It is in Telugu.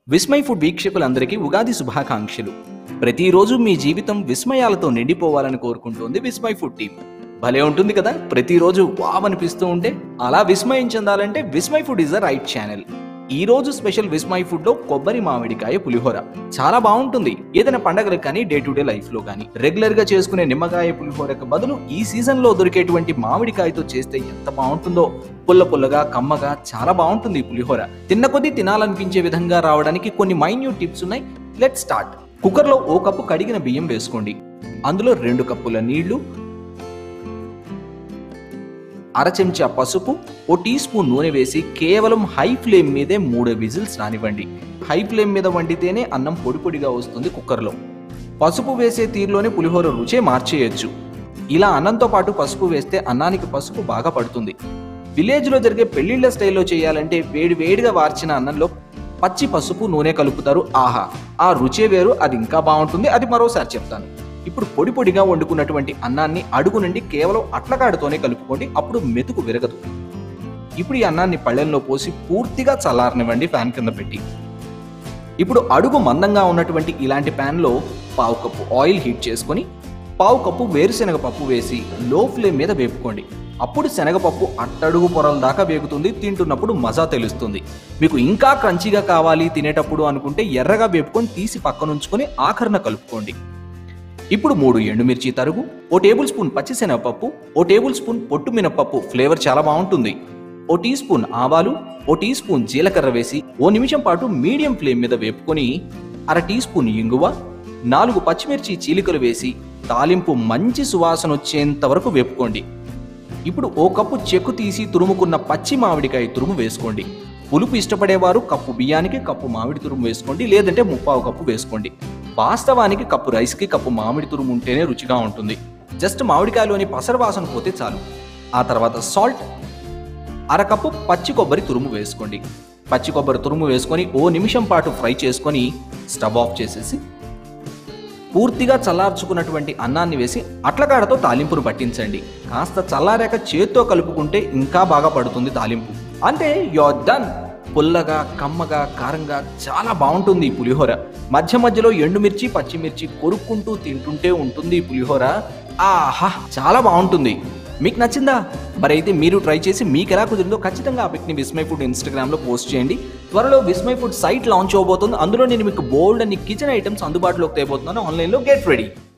విస్మయ్ ఫుడ్ వీక్షకులందరికీ ఉగాది శుభాకాంక్షలు ప్రతిరోజు మీ జీవితం విస్మయాలతో నిండిపోవాలని కోరుకుంటోంది విస్మయ్ ఫుడ్ టీం భలే ఉంటుంది కదా ప్రతిరోజు వావ్ అనిపిస్తూ ఉంటే అలా విస్మయం చెందాలంటే Vismai food is the right channel ఈ రోజు స్పెషల్ విస్మయ్ ఫుడ్ లో కొబ్బరి మామిడికాయ పులిహోర చాలా బాగుంటుంది ఏదైనా పండగలకు కానీ డే టు డే లైఫ్ లో కానీ రెగ్యులర్ గా చేసుకునే నిమ్మకాయ పులిహోరకు బదులు ఈ సీజన్ లో దొరికేటువంటి మామిడికాయతో చేస్తే ఎంత బాగుంటుందో పుల్ల పుల్లగా కమ్మగా చాలా బాగుంటుంది ఈ పులిహోర తిన్న కొద్దీ తినాలనిపించే విధంగా రావడానికి కొన్ని మైన్యూట్ టిప్స్ ఉన్నాయి లెట్ స్టార్ట్ కుక్కర్లో ఓ కప్పు కడిగిన బియ్యం వేసుకోండి అందులో రెండు కప్పుల నీళ్లు అర చెంచా పసుపు ఓ టీ స్పూన్ నూనె వేసి కేవలం హై ఫ్లేమ్ మీదే మూడు విజిల్స్ రానివ్వండి హై ఫ్లేమ్ మీద వండితేనే అన్నం పొడి పొడిగా వస్తుంది కుక్కర్లో పసుపు వేసే తీరులోనే పులిహోర రుచే మార్చేయచ్చు ఇలా అన్నంతో పాటు పసుపు వేస్తే అన్నానికి పసుపు బాగా పడుతుంది విలేజ్లో జరిగే పెళ్లిళ్ల స్టైల్లో చేయాలంటే వేడి వేడిగా వార్చిన అన్నంలో పచ్చి పసుపు నూనె కలుపుతారు ఆహా ఆ రుచే వేరు అది ఇంకా బాగుంటుంది అది మరోసారి చెప్తాను ఇప్పుడు పొడి పొడిగా వండుకున్నటువంటి అన్నాన్ని అడుగు నుండి కేవలం అట్లకాడుతోనే కలుపుకోండి అప్పుడు మెతుకు విరగదు ఇప్పుడు ఈ అన్నాన్ని పళ్ళెంలో పోసి పూర్తిగా చల్లారనివ్వండి ఫ్యాన్ కింద పెట్టి ఇప్పుడు అడుగు మందంగా ఉన్నటువంటి ఇలాంటి ప్యాన్లో పావు కప్పు ఆయిల్ హీట్ చేసుకొని పావు కప్పు వేరుశనగ పప్పు వేసి లో ఫ్లేమ్ మీద వేపుకోండి అప్పుడు శనగపప్పు అట్టడుగు పొరల దాకా వేగుతుంది తింటున్నప్పుడు మజా తెలుస్తుంది మీకు ఇంకా క్రంచీగా కావాలి తినేటప్పుడు అనుకుంటే ఎర్రగా వేపుకొని తీసి పక్కనుంచుకొని ఆఖరణ కలుపుకోండి ఇప్పుడు మూడు ఎండుమిర్చి తరుగు ఓ టేబుల్ స్పూన్ పచ్చిశనగపప్పు ఓ టేబుల్ స్పూన్ పొట్టు మినపప్పు ఫ్లేవర్ చాలా బాగుంటుంది ఓ టీ స్పూన్ ఆవాలు ఓ టీ స్పూన్ జీలకర్ర వేసి ఓ నిమిషం పాటు మీడియం ఫ్లేమ్ మీద వేపుకొని అర టీ స్పూన్ ఇంగువ నాలుగు పచ్చిమిర్చి చీలికలు వేసి తాలింపు మంచి సువాసన వచ్చేంత వరకు వేపుకోండి ఇప్పుడు ఓ కప్పు చెక్కు తీసి తురుముకున్న పచ్చి మామిడికాయ తురుము వేసుకోండి పులుపు ఇష్టపడేవారు కప్పు బియ్యానికి కప్పు మామిడి తురుము వేసుకోండి లేదంటే ముప్పావు కప్పు వేసుకోండి వాస్తవానికి కప్పు రైస్కి కప్పు మామిడి తురుము ఉంటేనే రుచిగా ఉంటుంది జస్ట్ మామిడికాయలోని పసర వాసన పోతే చాలు ఆ తర్వాత సాల్ట్ అరకప్పు పచ్చి కొబ్బరి తురుము వేసుకోండి పచ్చి కొబ్బరి తురుము వేసుకొని ఓ నిమిషం పాటు ఫ్రై చేసుకొని స్టవ్ ఆఫ్ చేసేసి పూర్తిగా చల్లార్చుకున్నటువంటి అన్నాన్ని వేసి అట్లకాడతో తాలింపును పట్టించండి కాస్త చల్లారాక చేత్తో కలుపుకుంటే ఇంకా బాగా పడుతుంది తాలింపు అంటే యోర్ డన్ పుల్లగా కమ్మగా కారంగా చాలా బాగుంటుంది ఈ పులిహోర మధ్య మధ్యలో ఎండుమిర్చి పచ్చిమిర్చి కొరుక్కుంటూ తింటుంటే ఉంటుంది ఈ పులిహోర ఆహా చాలా బాగుంటుంది మీకు నచ్చిందా మరి అయితే మీరు ట్రై చేసి మీకు ఎలా కుదిరిందో ఖచ్చితంగా ఆ పిక్ని విస్మయ్ ఫుడ్ ఇన్స్టాగ్రామ్లో పోస్ట్ చేయండి త్వరలో విస్మయ్ ఫుడ్ సైట్ లాంచ్ అవబోతుంది అందులో నేను మీకు బోల్డ్ అన్ని కిచెన్ ఐటమ్స్ అందుబాటులోకి తేబోతున్నాను ఆన్లైన్లో గెట్ రెడీ